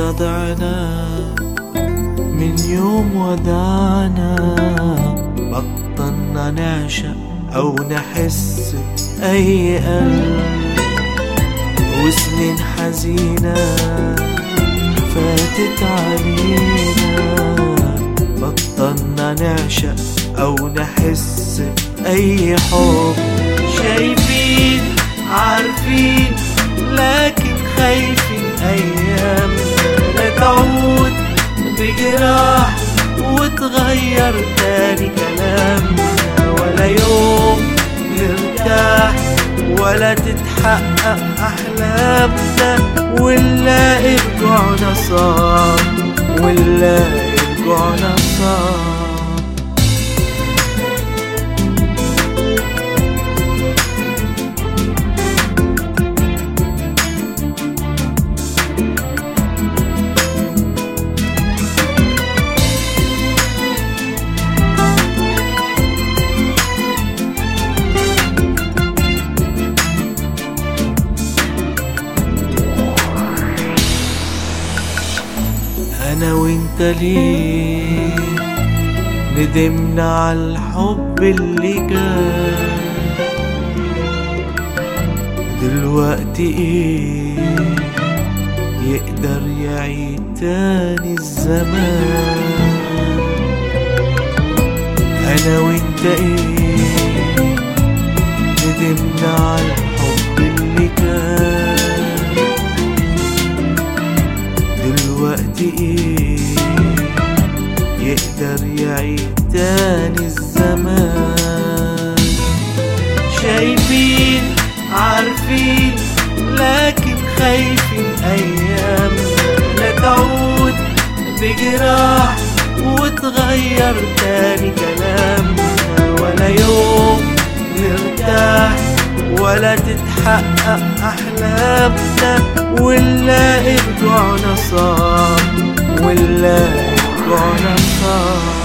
ضعنا من يوم ودعنا بطلنا نعشق أو نحس بأي قلب وسنين حزينة فاتت علينا بطلنا نعشق أو نحس بأي حب شايفين عارفين لكن خايفين أيام لا تعود بجراح وتغير تاني كلامنا ولا يوم نرتاح ولا تتحقق أحلامنا ونلاقي رجوعنا صار ونلاقي رجوعنا صار انا وانت ليه ندمنا على الحب اللي كان دلوقتي ايه يقدر يعيد تاني الزمان انا وانت ايه ندمنا على الحب اللي كان دلوقتي ايه يقدر يعيد تاني الزمان شايفين عارفين لكن خايفين ايام لا تعود بجراح وتغير تاني كلامنا ولا يوم نرتاح ولا تتحقق احلامنا ونلاقي رجوعنا صار ونلاقي رجوعنا صار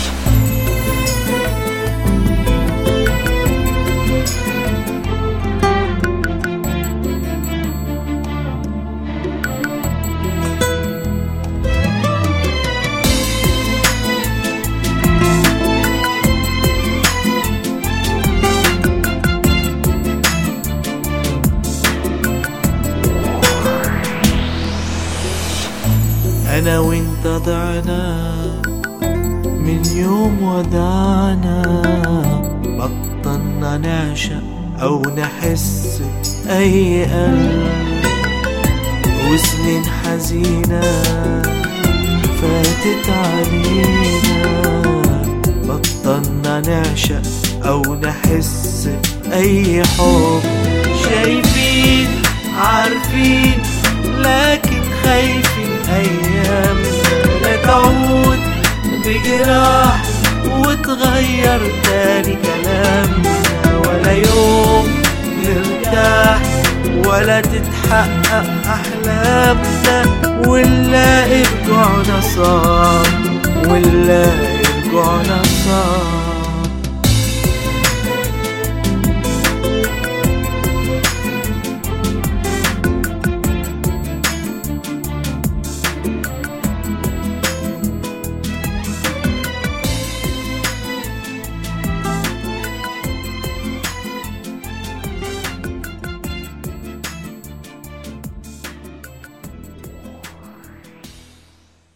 أنا وأنت ضعنا من يوم ودعنا بطلنا نعشق أو نحس بأي قلب وسنين حزينة فاتت علينا بطلنا نعشق أو نحس بأي حب شايفين عارفين لكن خايفين أيام لا تعود بجراح وتغير تاني كلامنا ولا يوم نرتاح ولا تتحقق أحلامنا ونلاقي رجوعنا صار